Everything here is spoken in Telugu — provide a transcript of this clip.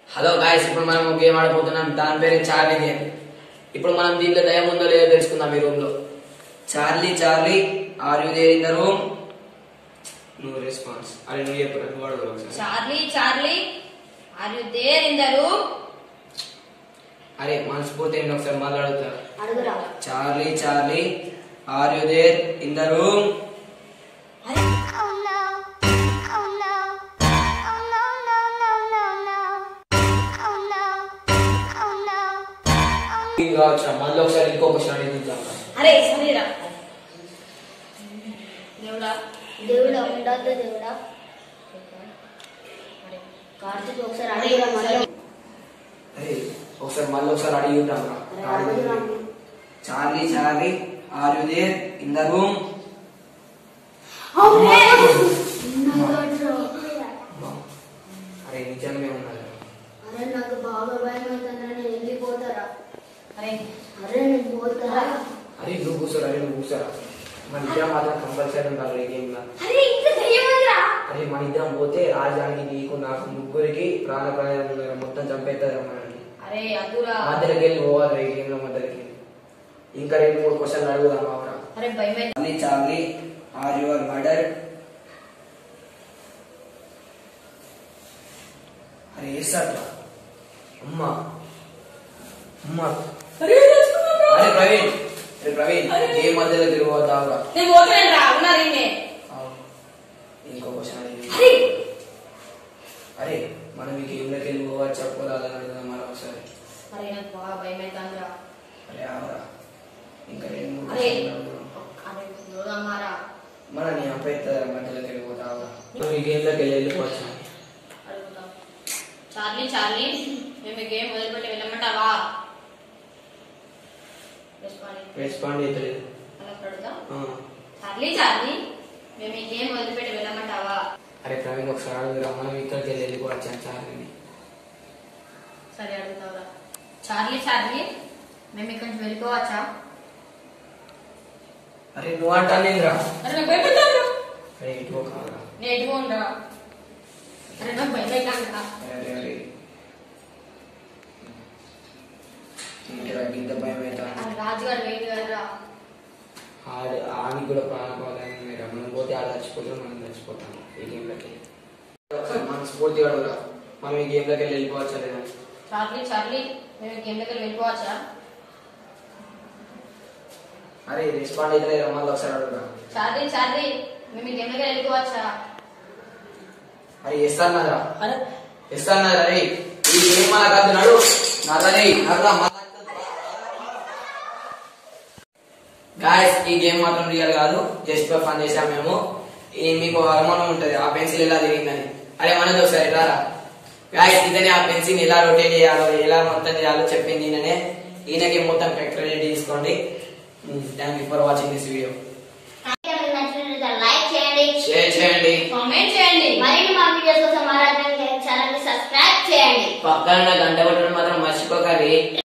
హలో గాయస్ ఇప్పుడు మనం ఒక గేమ్ ఆడబోతున్నాం దాని పేరు చార్లీ గేమ్ ఇప్పుడు మనం దీంట్లో దయం ఉందో లేదో తెలుసుకుందాం ఈ రూమ్ లో Charlie Charlie are you there in the room నువ్వు రెస్పాన్స్ అరే నువ్వు చెప్పు నువ్వు అడుగు ఒకసారి Charlie, Charlie, are you there in the room? అరే మనస్ఫూర్తి ఏంటి ఒకసారి మళ్ళీ అడుగుతా అడుగురా Charlie Charlie are you there in the room అరే Oh no. Oh no. Oh no, no, no, no, no. Oh no. Oh no. Oh ఇది కావచ్చు మళ్ళీ ఒకసారి ఇంకో క్వశ్చన్ అడిగిద్దాం అరే సమీరా దేవుడా దేవుడా ఉండొద్దు దేవుడా అరే కార్తీక్ ఒకసారి అడిగిరా మళ్ళీ అరే ఒకసారి మళ్ళీ ఒకసారి అడిగిద్దాం అరే అడుగురా Charlie Charlie are you there in the room అరే నిజంగా ఉన్నారు అరే నాకు బాగా భయం అవుతుందా నేను వెళ్ళిపోతారా అరే అరే నేను పోతారా అరే నువ్వు కూర్చోరా అరే నువ్వు కూర్చోరా మన ఇద్దరం మాత్రం కంపల్సరీ ఉండాలి ఈ గేమ్ లో అరే ఇంత దయ్యమందిరా అరే మన ఇద్దరం పోతే రాజానికి నీకు నాకు ముగ్గురికి ప్రాణ ప్రాణం మొత్తం చంపేస్తారు మనల్ని అరే అదురా మధ్యలోకి వెళ్ళి పోవాలి ఈ గేమ్ లో మధ్యలోకి ఇంకా రెండు మూడు క్వశ్చన్లు అడుగుదాం అవరా అరే భయమే Charlie Charlie are your murder అరే ఎస్ అట్లా అమ్మా అమ్మా అరే అరే ప్రవీణ్ అరే ప్రవీణ్ గేమ్ మధ్యలో తిరిగిపోతావురా నేను పోతున్నాను రా ఉన్నారు ఈయనే ఇంకో క్వశ్చన్ అడిగి అరే అరే మనం ఈ గేమ్ లోకి వెళ్ళి పోవాలి చెప్పరాదని అడుగుదాం మనం ఒకసారి అరే నాకు బాగా భయం అవుతుందిరా అరే ఆవరా ఇంకా రెండు మూడు అరే క్వశ్చన్లు అడుగుదాం అరే చూడమ్మారా మన నీ అప్పైతే మధ్యలోకి వెళ్ళిపోతావురా మనం ఈ గేమ్ లోకి వెళ్ళి వెళ్ళిపోవచ్చు అడుగుతాం చార్లీ చార్లీ మేము ఈ గేమ్ వదిలిపెట్టి వెళ్ళమంటావా రెస్పాండ్ రెస్పాండ్ అవుతలేదు అలా అడుగుతాం ఆ. చార్లీ చార్లీ మేము ఈ గేమ్ వదిలిపెట్టి వెళ్ళమంటావా అరే ప్రవీణ్ ఒకసారి అడుగురా మనం ఇక్కడికి వెళ్ళి వెళ్ళిపోవచ్చు చార్లీని సరే అడుగుతావురా చార్లీ చార్లీ మేము ఇక్కడి నుంచి వెళ్ళిపోవచ్చా అరే నువ్వు అంటానేదిరా అరే నాకు భయపెట్టాను అరే ఇటు కాదురా నేను ఎటుకోండిరా అరే నాకు భయపెట్టాను అరే అరే అరే ఇంటిరా గింత భయం అవుతా అరే రాజుగారు లేదు కదరా ఆడ ఆడికి కూడా ప్రాణపాలని మీరు మనం పోతే ఆడ చచ్చిపోతాం మనం చచ్చిపోతాం ఈ గేమ్లోకి ఒకసారి మన స్ఫూర్తి అడుగురా మనం ఈ గేమ్లోకి వెళ్ళి వెళ్ళిపోవచ్చా లేదా చార్లీ చార్లీ మేము ఈ గేమ్ దగ్గర వెళ్ళిపోవచ్చా అరే రెస్పాండ్ అయితే లేదా మళ్ళీ ఒకసారి అడుగురా చార్లీ చార్లీ మేము ఈ గేమ్ దగ్గర వెళ్ళిపోవచ్చా అరే ఇస్తాన్నారా అరే ఇస్తాన్నారా రే ఈ గేమ్ మన కాదు నడు నడరే నడరా గాయస్ ఈ గేమ్ మాత్రం రియల్ కాదు జస్ట్ ఫర్ ఫన్ చేసాం మేము ఈ మీకు అనుమానం ఉంటది ఆ పెన్సిల్ ఎలా తిరిగిందని అరే మనది ఒకసారి రారా గాయస్ ఇతనే ఆ పెన్సిల్ ఎలా రొటేట్ చేయాలో ఎలా మొత్తం చేయాలో చెప్పింది ఈయననే ఈయనకి మొత్తం క్రెడిట్ తీసుకోండి thank you for watching this video మీకు నచ్చినట్లయితే లైక్ చేయండి షేర్ చేయండి కామెంట్ చేయండి మరిన్ని మా వీడియోస్ కోసం ఆరాధన ఛానల్ ని సబ్స్క్రైబ్ చేయండి పక్కన గంట కొట్టడం మాత్రం మర్చిపోకండి